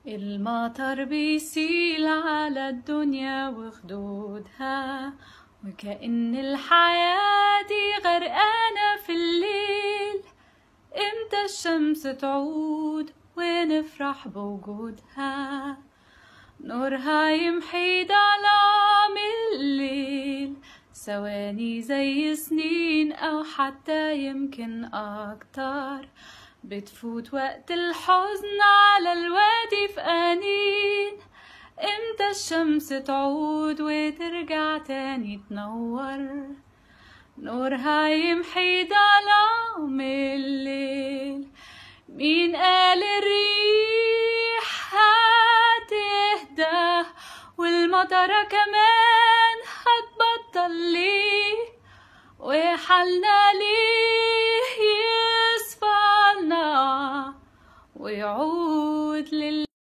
المطر بيسيل على الدنيا وخدودها وكأن الحياة دي غرقانة في الليل امتى الشمس تعود ونفرح بوجودها نورها يمحي ظلام الليل ثواني زي سنين أو حتى يمكن أكتر بتفوت وقت الحزن على الوادي في أنين امتى الشمس تعود وترجع تاني تنور نورها يمحي ظلام الليل مين قال الريح هتهدى والمطرة كمان هتبطل ليه وحالنا ليه يصفى لنا ويعود لل